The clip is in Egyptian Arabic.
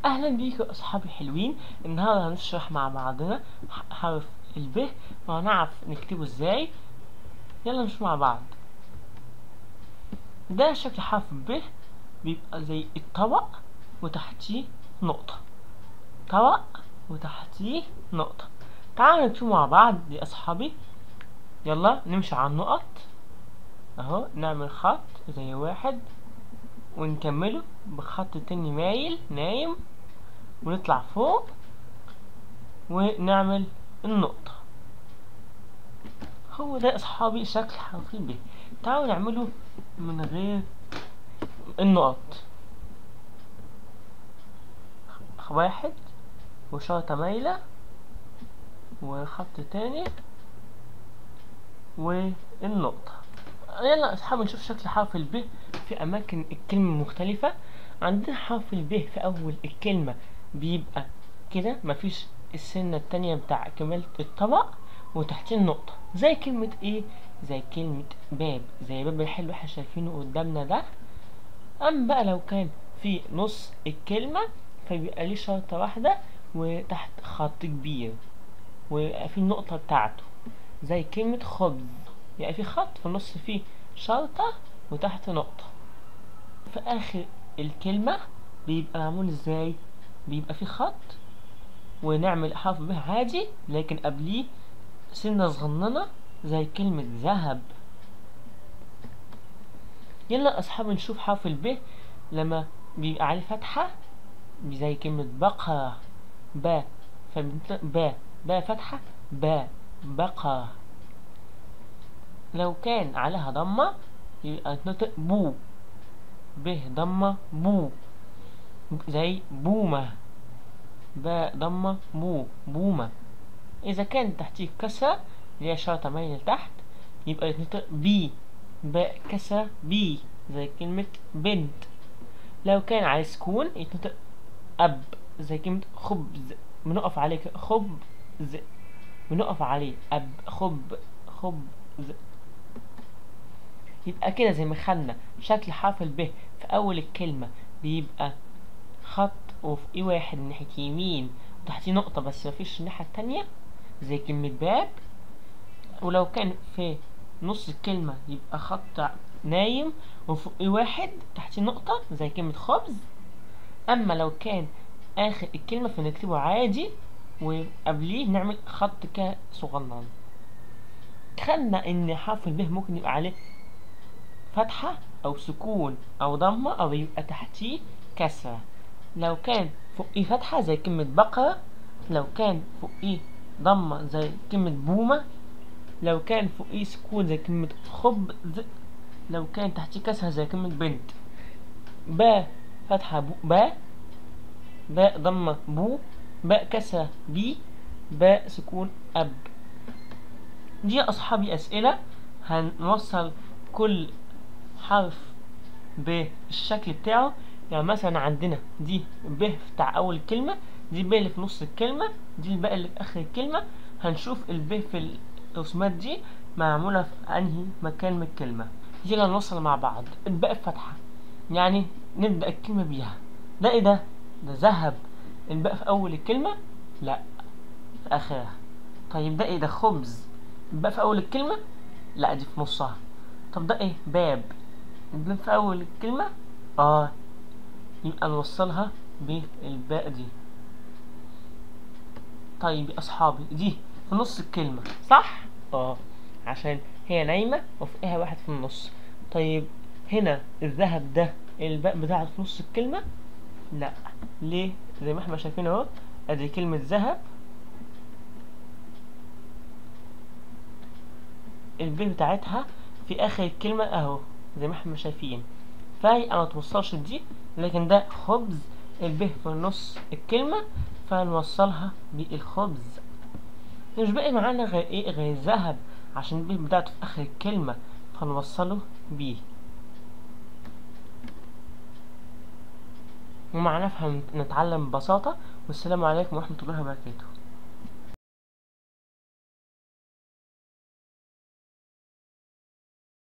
اهلا بيكم اصحابي الحلوين النهارده هنشرح مع بعضنا ح- حرف الب وهنعرف نكتبه ازاي يلا نشوف مع بعض ده شكل حرف ب بيبقى زي الطبق وتحتيه نقطة طبق وتحتيه نقطة تعالوا نكتبه مع بعض يا اصحابي يلا نمشي على النقط اهو نعمل خط زي واحد ونكمله بخط تاني مايل نايم ونطلع فوق ونعمل النقطة هو ده أصحابي شكل حرف الب تعالوا نعمله من غير النقط واحد وشرطة مايلة وخط تاني والنقطة يلا أصحابي نشوف شكل حرف الب في أماكن الكلمة مختلفة عندنا حرف الب في أول الكلمة بيبقى كده مفيش السنة التانية بتاع كمالة الطبق وتحتيه النقطة زي كلمة ايه زي كلمة باب زي باب الحلو احنا شايفينه قدامنا ده أما بقى لو كان في نص الكلمة فبيبقى ليه شرطة واحدة وتحت خط كبير ويبقى فيه النقطة بتاعته زي كلمة خبز يبقى في خط في النص فيه شرطة وتحت نقطة في آخر الكلمة بيبقى معمول ازاي بيبقى في خط ونعمل حرف به عادي لكن قبليه سنة صغننة زي كلمة ذهب يلا أصحابي نشوف حرف الب لما بيبقى عليه فتحة زي كلمة بقرة با فبنطلق با با فتحة با بقرة لو كان عليها ضمة يبقى تنطق بو ب ضمة بو زي بومة باء ضمة بو بومة إذا كان تحتيه كسرة اللي هي شرطة مايلة لتحت يبقى يتنطق بي باء كسرة بي زي كلمة بنت لو كان عليه سكون يتنطق أب زي كلمة خبز بنقف عليه كده، خبز بنقف عليه أب خب خبز يبقى كده زي ما خدنا شكل حرف الب في أول الكلمة بيبقى خط وفوقيه واحد من ناحية يمين وتحتيه نقطة بس مفيش الناحية التانية زي كلمة باب ولو كان في نص الكلمة يبقى خط نايم وفوقيه واحد تحتيه نقطة زي كلمة خبز أما لو كان آخر الكلمة فنكتبه عادي وقبليه نعمل خط كده صغنن خدنا إن حرف الب ممكن يبقى عليه فتحة أو سكون أو ضمة أو يبقى تحتيه كسرة لو كان فوقيه فتحة زي كلمة بقرة لو كان فوقيه ضمة زي كلمة بومة لو كان فوقيه سكون زي كلمة خبز لو كان تحتيه كسرة زي كلمة بنت با فتحة بو با باء ضمة بو باء كسرة بي باء سكون أب دي يا أصحابي أسئلة هنوصل كل حرف بالشكل بتاعه يعني مثلا عندنا دي ب بتاع أول كلمة دي ب اللي في نص الكلمة دي الباء اللي في آخر الكلمة هنشوف الب في الرسومات دي معمولة في أنهي مكان من الكلمة يلا نوصل مع بعض الباء فتحة يعني نبدأ الكلمة بيها ده ايه ده؟ ده ذهب الباء في أول الكلمة؟ لا في آخرها طيب ده ايه ده خبز الباء في أول الكلمة؟ لا دي في نصها طب ده ايه باب الباب في أول الكلمة؟ اه يبقى نوصلها بالباء دي طيب يا أصحابي دي في نص الكلمة صح؟ اه عشان هي نايمة وفوقها واحد في النص طيب هنا الذهب ده الباء بتاعته في نص الكلمة؟ لا ليه؟ زي ما احنا شايفين اهو ادي كلمة ذهب الب بتاعتها في اخر الكلمة اهو زي ما احنا شايفين فهي ما توصلش دي لكن ده خبز الب في نص الكلمة فنوصلها بالخبز مش باقي معانا غير ايه غير الذهب عشان الب بتاعته في اخر الكلمة فنوصله بيه ومع نفهم نتعلم ببساطة والسلام عليكم ورحمة الله وبركاته